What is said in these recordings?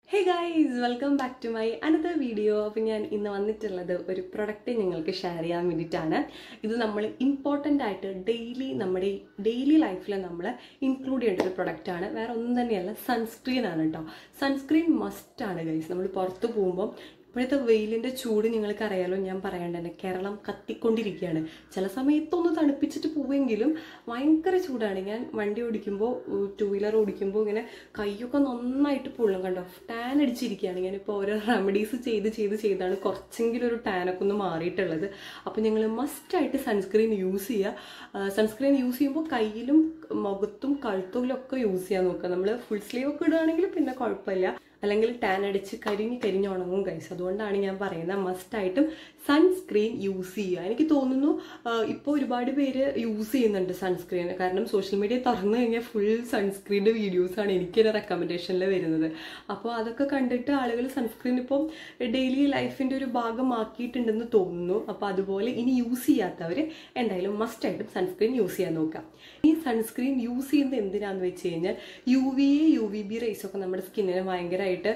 hey guys welcome back to my another video അപ്പം ഞാൻ ഇന്ന് വന്നിട്ടുള്ളത് ഒരു പ്രൊഡക്റ്റ് നിങ്ങൾക്ക് ഷെയർ ചെയ്യാൻ വേണ്ടിയിട്ടാണ് ഇത് നമ്മൾ ഇമ്പോർട്ടൻ്റ് ആയിട്ട് ഡെയിലി നമ്മുടെ ഡെയിലി ലൈഫിൽ നമ്മൾ ഇൻക്ലൂഡ് ചെയ്യേണ്ട ഒരു പ്രൊഡക്റ്റാണ് വേറെ ഒന്നും തന്നെയല്ല സൺസ്ക്രീൻ ആണ് കേട്ടോ സൺസ്ക്രീൻ മസ്റ്റ് ആണ് ഗൈസ് നമ്മൾ പുറത്ത് പോകുമ്പോൾ ഇപ്പോഴത്തെ വെയിലിൻ്റെ ചൂട് നിങ്ങൾക്ക് അറിയാലോ ഞാൻ പറയാണ്ട് തന്നെ കേരളം കത്തിക്കൊണ്ടിരിക്കുകയാണ് ചില സമയത്തൊന്ന് തണുപ്പിച്ചിട്ട് പോവുമെങ്കിലും ഭയങ്കര ചൂടാണ് ഞാൻ വണ്ടി ഓടിക്കുമ്പോൾ ടൂ വീലർ ഓടിക്കുമ്പോൾ ഇങ്ങനെ കൈയൊക്കെ നന്നായിട്ട് പൊള്ളും കണ്ടോ ടാൻ അടിച്ചിരിക്കുകയാണ് ഞാനിപ്പോൾ ഓരോ റെമഡീസ് ചെയ്ത് ചെയ്ത് ചെയ്താണ് കുറച്ചെങ്കിലും ഒരു ടാനൊക്കെ ഒന്ന് മാറിയിട്ടുള്ളത് അപ്പോൾ ഞങ്ങൾ മസ്റ്റായിട്ട് സൺസ്ക്രീൻ യൂസ് ചെയ്യുക സൺസ്ക്രീൻ യൂസ് ചെയ്യുമ്പോൾ കയ്യിലും മുഖത്തും കഴുത്തുകളിലൊക്കെ യൂസ് ചെയ്യാൻ നോക്കുക നമ്മൾ ഫുൾ സ്ലീവ് ഒക്കെ ഇടുകയാണെങ്കിൽ പിന്നെ കുഴപ്പമില്ല അല്ലെങ്കിൽ ടാൻ അടിച്ച് കരിഞ്ഞ് കരിഞ്ഞ് ഉണങ്ങും കൈസ് അതുകൊണ്ടാണ് ഞാൻ പറയുന്നത് മസ്റ്റായിട്ടും സൺസ്ക്രീൻ യൂസ് ചെയ്യുക എനിക്ക് തോന്നുന്നു ഇപ്പോൾ ഒരുപാട് പേര് യൂസ് ചെയ്യുന്നുണ്ട് സൺസ്ക്രീൻ കാരണം സോഷ്യൽ മീഡിയ തുറന്നു കഴിഞ്ഞാൽ ഫുൾ സൺസ്ക്രീൻ്റെ വീഡിയോസാണ് എനിക്ക് എൻ്റെ റെക്കമെൻഡേഷനിൽ വരുന്നത് അപ്പോൾ അതൊക്കെ കണ്ടിട്ട് ആളുകൾ സൺസ്ക്രീൻ ഇപ്പം ഡെയിലി ലൈഫിൻ്റെ ഒരു ഭാഗമാക്കിയിട്ടുണ്ടെന്ന് തോന്നുന്നു അപ്പോൾ അതുപോലെ ഇനി യൂസ് ചെയ്യാത്തവർ എന്തായാലും മസ്റ്റായിട്ടും സൺസ്ക്രീൻ യൂസ് ചെയ്യാൻ നോക്കാം ഈ സൺസ്ക്രീൻ യൂസ് ചെയ്യുന്നത് എന്തിനാന്ന് വെച്ച് കഴിഞ്ഞാൽ U V A U V B rays ഒക്കെ നമ്മുടെ സ്കിന്നിനെ ഭയങ്കരമായിട്ട്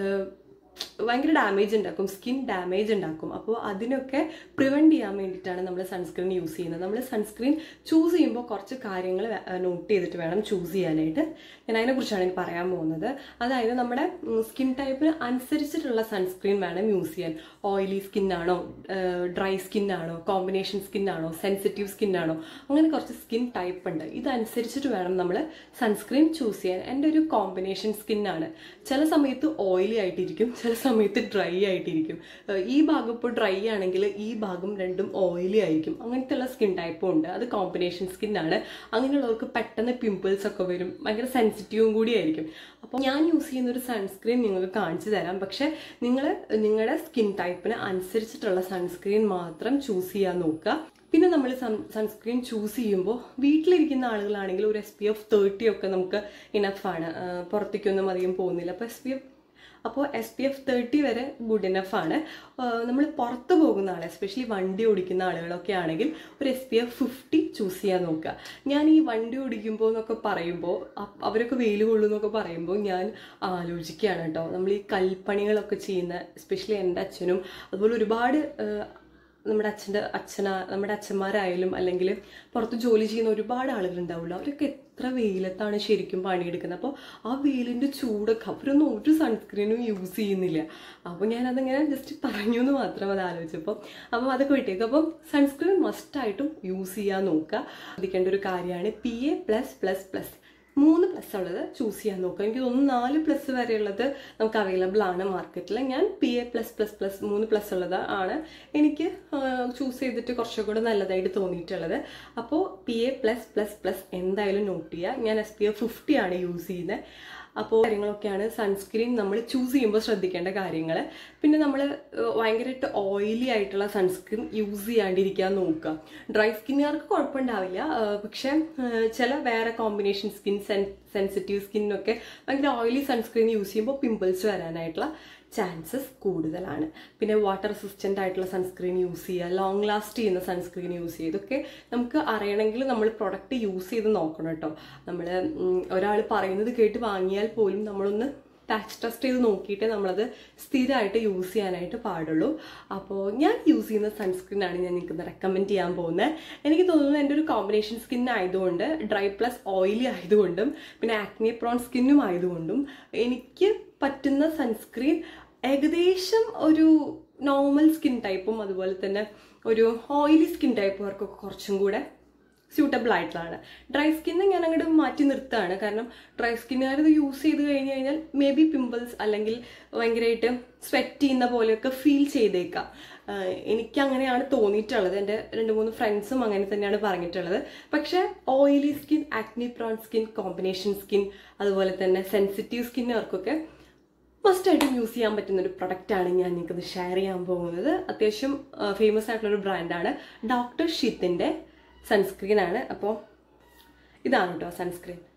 ഭയങ്കര ഡാമേജ് ഉണ്ടാക്കും സ്കിൻ ഡാമേജ് ഉണ്ടാക്കും അപ്പോൾ അതിനൊക്കെ പ്രിവെൻറ്റ് ചെയ്യാൻ വേണ്ടിയിട്ടാണ് നമ്മൾ സൺസ്ക്രീൻ യൂസ് ചെയ്യുന്നത് നമ്മൾ സൺസ്ക്രീൻ ചൂസ് ചെയ്യുമ്പോൾ കുറച്ച് കാര്യങ്ങൾ നോട്ട് ചെയ്തിട്ട് വേണം ചൂസ് ചെയ്യാനായിട്ട് ഞാൻ അതിനെക്കുറിച്ചാണ് എനിക്ക് പറയാൻ പോകുന്നത് അതായത് നമ്മുടെ സ്കിൻ ടൈപ്പിന് അനുസരിച്ചിട്ടുള്ള സൺസ്ക്രീൻ വേണം യൂസ് ചെയ്യാൻ ഓയിലി സ്കിന്നാണോ ഡ്രൈ സ്കിന്നാണോ കോമ്പിനേഷൻ സ്കിന്നാണോ സെൻസിറ്റീവ് സ്കിന്നാണോ അങ്ങനെ കുറച്ച് സ്കിൻ ടൈപ്പ് ഉണ്ട് ഇതനുസരിച്ചിട്ട് വേണം നമ്മൾ സൺസ്ക്രീൻ ചൂസ് ചെയ്യാൻ എൻ്റെ ഒരു കോമ്പിനേഷൻ സ്കിന്നാണ് ചില സമയത്ത് ഓയിലി ആയിട്ടിരിക്കും ചില സമയത്ത് ഡ്രൈ ആയിട്ടിരിക്കും ഈ ഭാഗം ഇപ്പോൾ ഡ്രൈ ആണെങ്കിൽ ഈ ഭാഗം രണ്ടും ഓയിലി ആയിരിക്കും അങ്ങനത്തെ ഉള്ള സ്കിൻ ടൈപ്പും ഉണ്ട് അത് കോമ്പിനേഷൻ സ്കിന്നാണ് അങ്ങനെയുള്ളവർക്ക് പെട്ടെന്ന് പിമ്പിൾസ് ഒക്കെ വരും ഭയങ്കര സെൻസിറ്റീവും കൂടി ആയിരിക്കും അപ്പോൾ ഞാൻ യൂസ് ചെയ്യുന്ന ഒരു സൺസ്ക്രീൻ നിങ്ങൾക്ക് കാണിച്ചു തരാം പക്ഷേ നിങ്ങൾ നിങ്ങളുടെ സ്കിൻ ടൈപ്പിന് അനുസരിച്ചിട്ടുള്ള സൺസ്ക്രീൻ മാത്രം ചൂസ് ചെയ്യാൻ നോക്കുക പിന്നെ നമ്മൾ സൺസ്ക്രീൻ ചൂസ് ചെയ്യുമ്പോൾ വീട്ടിലിരിക്കുന്ന ആളുകളാണെങ്കിൽ ഒരു എസ് പി എഫ് തേർട്ടി ഒക്കെ നമുക്ക് ഇനഫാണ് പുറത്തേക്കൊന്നും അധികം പോകുന്നില്ല അപ്പോൾ എസ് പി എഫ് അപ്പോൾ എസ് പി എഫ് തേർട്ടി വരെ ഗുഡ് ഇനഫ് ആണ് നമ്മൾ പുറത്ത് പോകുന്ന ആൾ എസ്പെഷ്യലി വണ്ടി ഓടിക്കുന്ന ആളുകളൊക്കെ ആണെങ്കിൽ ഒരു S P F fifty choose ചെയ്യാൻ നോക്കുക ഞാൻ ഈ വണ്ടി ഓടിക്കുമ്പോൾ എന്നൊക്കെ പറയുമ്പോൾ അവരൊക്കെ വെയിൽ കൊള്ളുന്നൊക്കെ പറയുമ്പോൾ ഞാൻ ആലോചിക്കുകയാണ് കേട്ടോ നമ്മൾ ഈ കൽപ്പണികളൊക്കെ ചെയ്യുന്ന എസ്പെഷ്യലി എൻ്റെ അച്ഛനും അതുപോലെ ഒരുപാട് നമ്മുടെ അച്ഛൻ്റെ അച്ഛന നമ്മുടെ അച്ഛന്മാരായാലും അല്ലെങ്കിൽ പുറത്ത് ജോലി ചെയ്യുന്ന ഒരുപാട് ആളുകളുണ്ടാവില്ല അവരൊക്കെ എത്ര വെയിലത്താണ് ശരിക്കും പണിയെടുക്കുന്നത് അപ്പോൾ ആ വെയിലിൻ്റെ ചൂടൊക്കെ അവരൊന്നും ഒരു സൺസ്ക്രീനും യൂസ് ചെയ്യുന്നില്ല അപ്പോൾ ഞാനതങ്ങനെ ജസ്റ്റ് പറഞ്ഞു എന്ന് മാത്രം അത് ആലോചിച്ചപ്പോൾ അപ്പോൾ അതൊക്കെ വിട്ടേക്കും അപ്പം സൺസ്ക്രീൻ മസ്റ്റായിട്ടും യൂസ് ചെയ്യാൻ നോക്കുക ശ്രദ്ധിക്കേണ്ട ഒരു കാര്യമാണ് P A plus plus plus മൂന്ന് പ്ലസ് ഉള്ളത് ചൂസ് ചെയ്യാൻ നോക്കുക എനിക്ക് തോന്നുന്നു നാല് പ്ലസ് വരെയുള്ളത് നമുക്ക് അവൈലബിൾ ആണ് മാർക്കറ്റിൽ ഞാൻ P A plus plus plus മൂന്ന് പ്ലസ് ഉള്ളത് ആണ് എനിക്ക് ചൂസ് ചെയ്തിട്ട് കുറച്ചും കൂടെ നല്ലതായിട്ട് തോന്നിയിട്ടുള്ളത് അപ്പോൾ P A plus plus plus എന്തായാലും നോട്ട് ചെയ്യുക ഞാൻ എസ് പി എ ഫിഫ്റ്റി ആണ് യൂസ് ചെയ്യുന്നത് അപ്പോൾ കാര്യങ്ങളൊക്കെയാണ് സൺസ്ക്രീൻ നമ്മൾ ചൂസ് ചെയ്യുമ്പോൾ ശ്രദ്ധിക്കേണ്ട കാര്യങ്ങൾ പിന്നെ നമ്മൾ ഭയങ്കരമായിട്ട് ഓയിലി ആയിട്ടുള്ള സൺസ്ക്രീൻ യൂസ് ചെയ്യാണ്ടിരിക്കാൻ നോക്കുക ഡ്രൈ സ്കിന്നുകാർക്ക് കുഴപ്പമുണ്ടാവില്ല പക്ഷേ ചില വേറെ കോമ്പിനേഷൻ സ്കിൻ സെൻ സെൻസിറ്റീവ് സ്കിന്നൊക്കെ ഭയങ്കര ഓയിലി സൺസ്ക്രീൻ യൂസ് ചെയ്യുമ്പോൾ പിമ്പിൾസ് വരാനായിട്ടുള്ള ചാൻസസ് കൂടുതലാണ് പിന്നെ വാട്ടർ റെസിസ്റ്റൻ്റ് ആയിട്ടുള്ള സൺസ്ക്രീൻ യൂസ് ചെയ്യുക ലോങ് ലാസ്റ്റ് ചെയ്യുന്ന സൺസ്ക്രീൻ യൂസ് ചെയ്യുക ഇതൊക്കെ നമുക്ക് അറിയണമെങ്കിൽ നമ്മൾ പ്രൊഡക്റ്റ് യൂസ് ചെയ്ത് നോക്കണം കേട്ടോ നമ്മൾ ഒരാൾ പറയുന്നത് കേട്ട് വാങ്ങിയാൽ പോലും നമ്മളൊന്ന് ടാച്ച് ടെസ്റ്റ് ചെയ്ത് നോക്കിയിട്ട് നമ്മളത് സ്ഥിരമായിട്ട് യൂസ് ചെയ്യാനായിട്ട് പാടുള്ളൂ അപ്പോൾ ഞാൻ യൂസ് ചെയ്യുന്ന സൺസ്ക്രീനാണ് ഞാൻ നിങ്ങൾക്ക് റെക്കമെൻഡ് ചെയ്യാൻ പോകുന്നത് എനിക്ക് തോന്നുന്നു എൻ്റെ ഒരു കോമ്പിനേഷൻ സ്കിൻ ആയതുകൊണ്ട് ഡ്രൈ പ്ലസ് ഓയിലി ആയതുകൊണ്ടും പിന്നെ ആക്നി പ്രോൺ സ്കിന്നും ആയതുകൊണ്ടും എനിക്ക് പറ്റുന്ന സൺസ്ക്രീൻ ഏകദേശം ഒരു നോർമൽ സ്കിൻ ടൈപ്പും അതുപോലെ തന്നെ ഒരു ഓയിലി സ്കിൻ ടൈപ്പുകാർക്കൊക്കെ കുറച്ചും കൂടെ സ്യൂട്ടബിൾ ആയിട്ടുള്ളതാണ് ഡ്രൈ സ്കിന്ന് ഞാൻ അങ്ങോട്ട് മാറ്റി നിർത്തുകയാണ് കാരണം ഡ്രൈ സ്കിന്നുകാർ ഇത് യൂസ് ചെയ്ത് കഴിഞ്ഞ് കഴിഞ്ഞാൽ മേ ബി പിമ്പിൾസ് അല്ലെങ്കിൽ ഭയങ്കരമായിട്ട് സ്വെറ്റ് ചെയ്യുന്ന പോലെയൊക്കെ ഫീൽ ചെയ്തേക്കാം എനിക്ക് അങ്ങനെയാണ് തോന്നിയിട്ടുള്ളത് എൻ്റെ രണ്ട് മൂന്ന് ഫ്രണ്ട്സും അങ്ങനെ തന്നെയാണ് പറഞ്ഞിട്ടുള്ളത് പക്ഷേ oily skin acne prone skin combination skin അതുപോലെ തന്നെ സെൻസിറ്റീവ് സ്കിന്നുകാർക്കൊക്കെ മസ്റ്റായിട്ടും യൂസ് ചെയ്യാൻ പറ്റുന്ന ഒരു പ്രൊഡക്റ്റാണ് ഞാൻ നിങ്ങൾക്കത് ഷെയർ ചെയ്യാൻ പോകുന്നത് അത്യാവശ്യം ഫേമസ് ആയിട്ടുള്ളൊരു ബ്രാൻഡാണ് ഡോക്ടർ ഷിത്തിൻ്റെ സൺസ്ക്രീൻ ആണ് അപ്പോൾ ഇതാണ് കേട്ടോ സൺസ്ക്രീൻ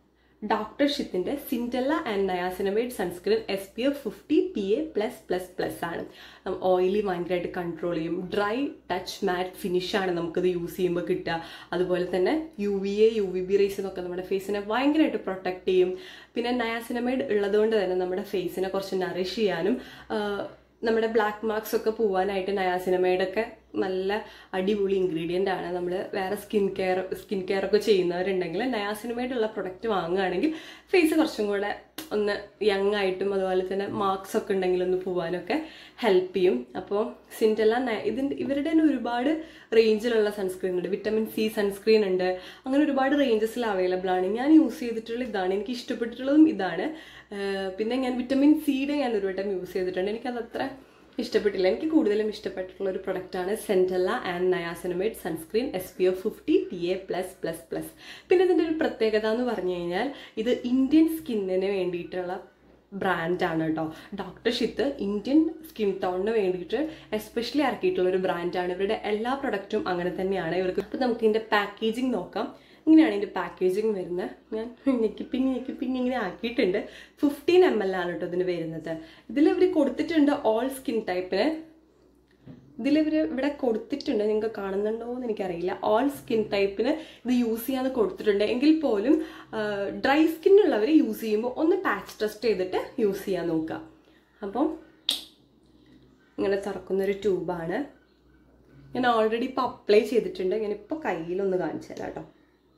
ഡോക്ടർ ഷിത്തിന്റെ Centella and niacinamide sunscreen S P F fifty P A plus plus plus ആണ് ഓയിലി ഭയങ്കരമായിട്ട് കൺട്രോൾ ചെയ്യും ഡ്രൈ ടച്ച് മാറ്റ് ഫിനിഷാണ് നമുക്കിത് യൂസ് ചെയ്യുമ്പോൾ കിട്ടുക അതുപോലെ തന്നെ U V A U V B rays എന്നൊക്കെ നമ്മുടെ ഫേസിനെ ഭയങ്കരമായിട്ട് പ്രൊട്ടക്ട് ചെയ്യും പിന്നെ നയാസിനമൈഡ് ഉള്ളതുകൊണ്ട് തന്നെ നമ്മുടെ ഫേസിനെ കുറച്ച് നറിഷ് ചെയ്യാനും ആ, നമ്മുടെ ബ്ലാക്ക് മാർക്സ് ഒക്കെ പോവാനായിട്ട് നയാസിനമൈഡ് ഒക്കെ നല്ല അടിപൊളി ഇൻഗ്രീഡിയൻ്റ് ആണ് നമ്മൾ വേറെ സ്കിൻ കെയർ സ്കിൻ കെയർ ഒക്കെ ചെയ്യുന്നവരുണ്ടെങ്കിൽ നയാസിനമൈഡ് ഉള്ള പ്രൊഡക്റ്റ് വാങ്ങുകയാണെങ്കിൽ ഫേസ് കുറച്ചും കൂടെ ഒന്ന് യങ് ആയിട്ടും അതുപോലെ തന്നെ മാർക്സ് ഒക്കെ ഉണ്ടെങ്കിൽ ഒന്ന് പോവാനൊക്കെ ഹെൽപ്പ് ചെയ്യും അപ്പോൾ സിൻറ്റെല്ല ഇതിൻ്റെ ഇവരുടെ തന്നെ ഒരുപാട് റേഞ്ചിലുള്ള സൺസ്ക്രീൻ ഉണ്ട് വിറ്റമിൻ സി സൺസ്ക്രീൻ ഉണ്ട് അങ്ങനെ ഒരുപാട് റേഞ്ചസിൽ അവൈലബിൾ ആണ് ഞാൻ യൂസ് ചെയ്തിട്ടുള്ള ഇതാണ് എനിക്ക് ഇഷ്ടപ്പെട്ടിട്ടുള്ളതും ഇതാണ് ആഹ് പിന്നെ ഞാൻ വിറ്റമിൻ സിയുടെ ഞാൻ ഒരു വട്ടം യൂസ് ചെയ്തിട്ടുണ്ട് എനിക്കത് അത്ര ഇഷ്ടപ്പെട്ടില്ല എനിക്ക് കൂടുതലും ഇഷ്ടപ്പെട്ടിട്ടുള്ള ഒരു പ്രൊഡക്റ്റാണ് Centella and niacinamide sunscreen S P F fifty P A plus plus plus പിന്നെ ഇതിൻ്റെ ഒരു പ്രത്യേകത എന്ന് പറഞ്ഞു കഴിഞ്ഞാൽ ഇത് ഇന്ത്യൻ സ്കിന്നിന് വേണ്ടിയിട്ടുള്ള ബ്രാൻഡാണ് കേട്ടോ ഡോക്ടർ ഷിത്ത് ഇന്ത്യൻ സ്കിൻ ടോണിന് വേണ്ടിയിട്ട് എസ്പെഷ്യലി ഇറക്കിയിട്ടുള്ള ഒരു ബ്രാൻഡാണ് ഇവരുടെ എല്ലാ പ്രൊഡക്റ്റും അങ്ങനെ തന്നെയാണ് ഇവർക്ക് അപ്പോൾ നമുക്ക് ഇതിൻ്റെ പാക്കേജിങ് നോക്കാം ഇങ്ങനെയാണ് ഇതിൻ്റെ പാക്കേജിങ് വരുന്നത് ഞാൻ ഞെക്കിപ്പിങ് ഞെക്കിപ്പിങ് ഇങ്ങനെ ആക്കിയിട്ടുണ്ട് ഫിഫ്റ്റീൻ എം എൽ ആണ് കേട്ടോ ഇതിന് വരുന്നത് ഇതിൽ ഇവർ കൊടുത്തിട്ടുണ്ട് ഓൾ സ്കിൻ ടൈപ്പിന് ഇതിലിവർ ഇവിടെ കൊടുത്തിട്ടുണ്ട് നിങ്ങൾക്ക് കാണുന്നുണ്ടോ എന്ന് എനിക്കറിയില്ല ഓൾ സ്കിൻ ടൈപ്പിന് ഇത് യൂസ് ചെയ്യാന്ന് കൊടുത്തിട്ടുണ്ട് എങ്കിൽ പോലും ഡ്രൈ സ്കിന്നുള്ളവർ യൂസ് ചെയ്യുമ്പോൾ ഒന്ന് പാച്ച് ടെസ്റ്റ് ചെയ്തിട്ട് യൂസ് ചെയ്യാൻ നോക്കുക അപ്പം ഇങ്ങനെ തുറക്കുന്നൊരു ട്യൂബാണ് ഞാൻ ഓൾറെഡി ഇപ്പോൾ അപ്ലൈ ചെയ്തിട്ടുണ്ട് ഞാൻ ഇപ്പോൾ കയ്യിലൊന്ന് കാണിച്ചു തരാം കേട്ടോ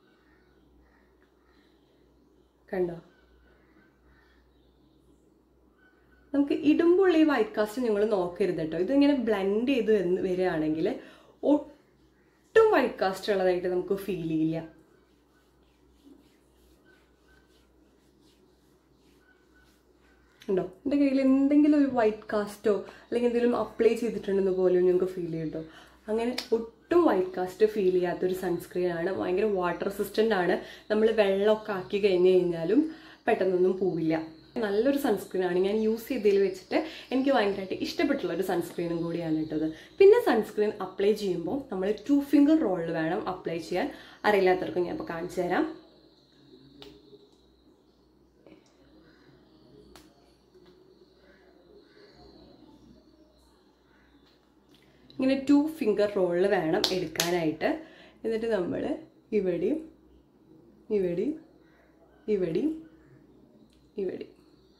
കണ്ടോ നമുക്ക് ഇടുമ്പോൾ ഈ വൈറ്റ് കാസ്റ്റ് നിങ്ങൾ നോക്കരുത് കേട്ടോ ഇതിങ്ങനെ ബ്ലെൻഡ് ചെയ്ത് വന്ന് വരികയാണെങ്കിൽ ഒട്ടും വൈറ്റ് കാസ്റ്റ് ഉള്ളതായിട്ട് നമുക്ക് ഫീൽ ചെയ്യില്ല ഉണ്ടോ എൻ്റെ കയ്യിൽ എന്തെങ്കിലും ഒരു വൈറ്റ് കാസ്റ്റോ അല്ലെങ്കിൽ എന്തെങ്കിലും അപ്ലൈ ചെയ്തിട്ടുണ്ടെന്ന് പോലും ഞങ്ങൾക്ക് ഫീൽ ചെയ്യും കേട്ടോ അങ്ങനെ ഒട്ടും വൈറ്റ് കാസ്റ്റ് ഫീൽ ചെയ്യാത്തൊരു സൺസ്ക്രീൻ ആണ് ഭയങ്കര വാട്ടർ റെസിസ്റ്റൻ്റ് ആണ് നമ്മൾ വെള്ളമൊക്കെ ആക്കി കഴിഞ്ഞ് കഴിഞ്ഞാലും പെട്ടെന്നൊന്നും പോവില്ല നല്ലൊരു സൺസ്ക്രീൻ ആണ് ഞാൻ യൂസ് ചെയ്തതിൽ വെച്ചിട്ട് എനിക്ക് ഭയങ്കരമായിട്ട് ഇഷ്ടപ്പെട്ടുള്ള ഒരു സൺസ്ക്രീനും കൂടിയാണ് ഇട്ടത് പിന്നെ സൺസ്ക്രീൻ അപ്ലൈ ചെയ്യുമ്പോൾ നമ്മൾ ടു ഫിംഗർ റോളിൽ വേണം അപ്ലൈ ചെയ്യാൻ അറിയില്ലാത്തവർക്കും ഞാൻ ഇപ്പോൾ കാണിച്ചു തരാം ഇങ്ങനെ ടു ഫിംഗർ റോളിൽ വേണം എടുക്കാനായിട്ട് എന്നിട്ട് നമ്മൾ ഇവിടെയും ഇവിടെയും ഇവിടെയും ഇവിടെയും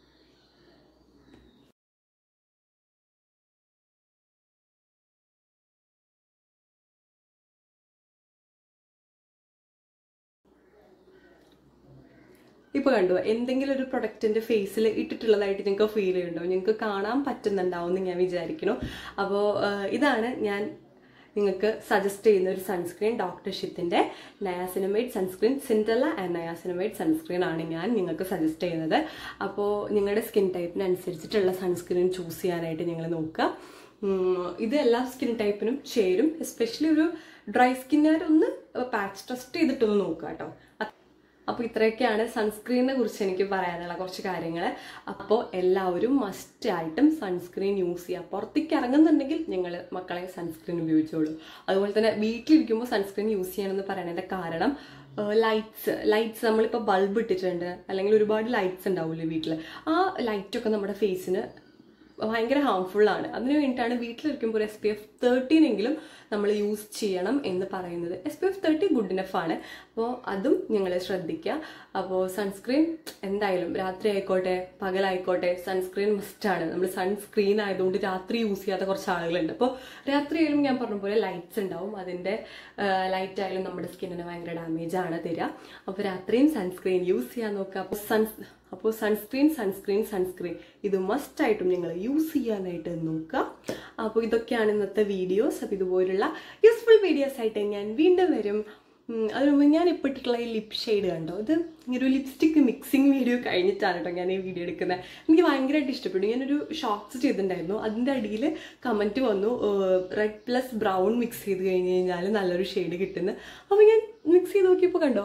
ഇപ്പോൾ കണ്ടു എന്തെങ്കിലും ഒരു പ്രൊഡക്റ്റിന്റെ ഫേസിൽ ഇട്ടിട്ടുള്ളതായിട്ട് നിങ്ങൾക്ക് ഫീൽ ചെയ്യുന്നുണ്ടോ നിങ്ങൾക്ക് കാണാൻ പറ്റുന്നുണ്ടാവും എന്ന് ഞാൻ വിചാരിക്കുന്നു അപ്പോൾ ഇതാണ് ഞാൻ നിങ്ങൾക്ക് സജസ്റ്റ് ചെയ്യുന്ന ഒരു സൺസ്ക്രീൻ ഡോക്ടർ ഷിത്തിന്റെ niacinamide sunscreen Centella and niacinamide sunscreen ആണ് ഞാൻ നിങ്ങൾക്ക് സജസ്റ്റ് ചെയ്യുന്നത് അപ്പോൾ നിങ്ങളുടെ സ്കിൻ ടൈപ്പിനനുസരിച്ചിട്ടുള്ള സൺസ്ക്രീൻ ചൂസ് ചെയ്യാനായിട്ട് നിങ്ങൾ നോക്കുക ഉം, ഇത് എല്ലാ സ്കിൻ ടൈപ്പിനും ചേരും എസ്പെഷ്യലി ഒരു ഡ്രൈ സ്കിന്നുകാരൊന്ന് പാച്ച് ടെസ്റ്റ് ചെയ്തിട്ടൊന്ന് നോക്കുക കേട്ടോ അപ്പോൾ ഇത്രയൊക്കെയാണ് സൺസ്ക്രീനിനെ കുറിച്ച് എനിക്ക് പറയാനുള്ള കുറച്ച് കാര്യങ്ങൾ അപ്പോൾ എല്ലാവരും മസ്റ്റ് ആയിട്ടും സൺസ്ക്രീൻ യൂസ് ചെയ്യുക പുറത്തേക്ക് ഇറങ്ങുന്നുണ്ടെങ്കിൽ നിങ്ങൾ മക്കളെ സൺസ്ക്രീൻ ഉപയോഗിച്ചോളൂ അതുപോലെ തന്നെ വീട്ടിലിരിക്കുമ്പോൾ സൺസ്ക്രീൻ യൂസ് ചെയ്യണമെന്ന് പറയുന്നതിൻ്റെ കാരണം ലൈറ്റ്സ് ലൈറ്റ്സ് നമ്മളിപ്പോൾ ബൾബ് ഇട്ടിട്ടുണ്ട് അല്ലെങ്കിൽ ഒരുപാട് ലൈറ്റ്സ് ഉണ്ടാവില്ലേ വീട്ടിൽ ആ ലൈറ്റൊക്കെ നമ്മുടെ ഫേസിന് ഭയങ്കര ഹാംഫുൾ ആണ് അതിന് വേണ്ടിയിട്ടാണ് വീട്ടിലിരിക്കുമ്പോൾ ഒരു എസ് പി എഫ് തേർട്ടീൻ എങ്കിലും നമ്മൾ യൂസ് ചെയ്യണം എന്ന് പറയുന്നത് S P F thirty good enough ആണ് അപ്പോൾ അതും നിങ്ങൾ ശ്രദ്ധിക്കുക അപ്പോൾ സൺസ്ക്രീൻ എന്തായാലും രാത്രി ആയിക്കോട്ടെ പകലായിക്കോട്ടെ സൺസ്ക്രീൻ മസ്റ്റാണ് നമ്മൾ സൺസ്ക്രീൻ ആയതുകൊണ്ട് രാത്രി യൂസ് ചെയ്യാത്ത കുറച്ച് ആളുകളുണ്ട് അപ്പോൾ രാത്രി ആയാലും ഞാൻ പറഞ്ഞ പോലെ ലൈറ്റ്സ് ഉണ്ടാവും അതിൻ്റെ ലൈറ്റ് ആയാലും നമ്മുടെ സ്കിന്നിന് ഭയങ്കര ഡാമേജ് ആണ് തരിക അപ്പോൾ രാത്രിയും സൺസ്ക്രീൻ യൂസ് ചെയ്യാൻ നോക്കുക അപ്പോൾ സൺസ് അപ്പോൾ സൺസ്ക്രീൻ സൺസ്ക്രീൻ സൺസ്ക്രീൻ ഇത് മസ്റ്റ് ആയിട്ടും നിങ്ങൾ യൂസ് ചെയ്യാനായിട്ട് നോക്കുക അപ്പോൾ ഇതൊക്കെയാണ് ഇന്നത്തെ വീഡിയോസ് അപ്പോൾ ഇതുപോലുള്ള യൂസ്ഫുൾ വീഡിയോസ് ആയിട്ട് ഞാൻ വീണ്ടും വരും ഉം, അതിനു മുമ്പ് ഞാൻ ഇപ്പോൾ ഇട്ടിട്ടുള്ള ഈ ലിപ് ഷെയ്ഡ് കണ്ടോ ഇത് ഒരു ലിപ്സ്റ്റിക് മിക്സിംഗ് വീഡിയോ കഴിഞ്ഞിട്ടാണ് കേട്ടോ ഞാൻ ഈ വീഡിയോ എടുക്കുന്നത് എനിക്ക് ഭയങ്കരമായിട്ട് ഇഷ്ടപ്പെട്ടു ഞാനൊരു ഷോർട്സ് ചെയ്തിട്ടുണ്ടായിരുന്നു അതിൻ്റെ അടിയിൽ കമൻറ്റ് വന്നു റെഡ് പ്ലസ് ബ്രൗൺ മിക്സ് ചെയ്ത് കഴിഞ്ഞ് കഴിഞ്ഞാൽ നല്ലൊരു ഷെയ്ഡ് കിട്ടുന്നത് അപ്പോൾ ഞാൻ മിക്സ് ചെയ്ത് നോക്കിയപ്പോൾ കണ്ടോ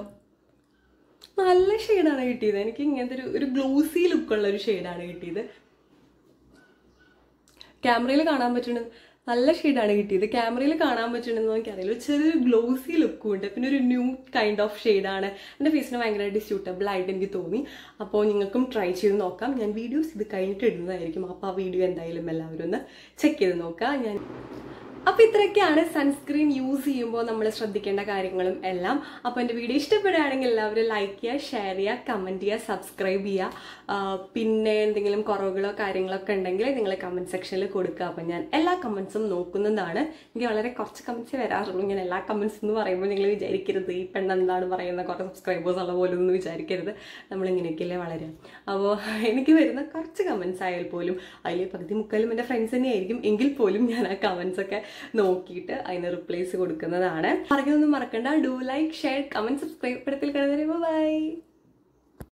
നല്ല ഷെയ്ഡാണ് കിട്ടിയത് എനിക്ക് ഇങ്ങനത്തെ ഒരു ഒരു ഗ്ലോസി ലുക്കുള്ള ഒരു ഷെയ്ഡാണ് കിട്ടിയത് ക്യാമറയിൽ കാണാൻ പറ്റുന്നത് നല്ല ഷെയ്ഡാണ് കിട്ടിയത് ക്യാമറയിൽ കാണാൻ പറ്റുന്നുണ്ടെന്ന് എനിക്കറിയില്ല ചെറിയൊരു ഗ്ലോസി ലുക്കും ഉണ്ട് പിന്നെ ഒരു ന്യൂ കൈൻഡ് ഓഫ് ഷെയ്ഡാണ് എൻ്റെ ഫേസിന് ഭയങ്കരമായിട്ട് സ്യൂട്ടബിൾ ആയിട്ട് എനിക്ക് തോന്നി അപ്പോൾ നിങ്ങൾക്കും ട്രൈ ചെയ്ത് നോക്കാം ഞാൻ വീഡിയോസ് ഇത് കഴിഞ്ഞിട്ട് ഇടുന്നതായിരിക്കും അപ്പോൾ ആ വീഡിയോ എന്തായാലും എല്ലാവരും ഒന്ന് ചെക്ക് ചെയ്ത് നോക്കാം ഞാൻ അപ്പോൾ ഇത്രയൊക്കെയാണ് സൺസ്ക്രീൻ യൂസ് ചെയ്യുമ്പോൾ നമ്മൾ ശ്രദ്ധിക്കേണ്ട കാര്യങ്ങളും എല്ലാം അപ്പോൾ എൻ്റെ വീഡിയോ ഇഷ്ടപ്പെടുകയാണെങ്കിൽ എല്ലാവരും ലൈക്ക് ചെയ്യുക ഷെയർ ചെയ്യുക കമൻറ്റ് ചെയ്യുക സബ്സ്ക്രൈബ് ചെയ്യുക ആ, പിന്നെ എന്തെങ്കിലും കുറവുകളോ കാര്യങ്ങളൊക്കെ ഉണ്ടെങ്കിൽ നിങ്ങൾ കമൻറ്റ് സെക്ഷനിൽ കൊടുക്കുക അപ്പോൾ ഞാൻ എല്ലാ കമൻസും നോക്കുന്നതാണ് എനിക്ക് വളരെ കുറച്ച് കമൻസ് വരാറുള്ളൂ ഞാൻ എല്ലാ കമൻസ് എന്ന് പറയുമ്പോൾ നിങ്ങൾ വിചാരിക്കരുത് ഈ പെണ്ണ് എന്താണ് പറയുന്നത് കുറേ സബ്സ്ക്രൈബേഴ്സ് ഉള്ള പോലെ ഒന്നും വിചാരിക്കരുത് നമ്മളിങ്ങനെയൊക്കെയല്ലേ വളരെ അപ്പോൾ എനിക്ക് വരുന്ന കുറച്ച് കമൻസ് ആയാൽ പോലും അതിൽ പകുതി മുക്കാലും എൻ്റെ ഫ്രണ്ട്സ് തന്നെയായിരിക്കും എങ്കിൽ പോലും ഞാൻ ആ കമൻസ് ഒക്കെ നോക്കിയിട്ട് അതിന് റിപ്ലൈസ് കൊടുക്കുന്നതാണ് പറയുന്നൊന്നും മറക്കണ്ട do like share comment subscribe പെടുത്തിൽ കിടന്നേരെ ബൈ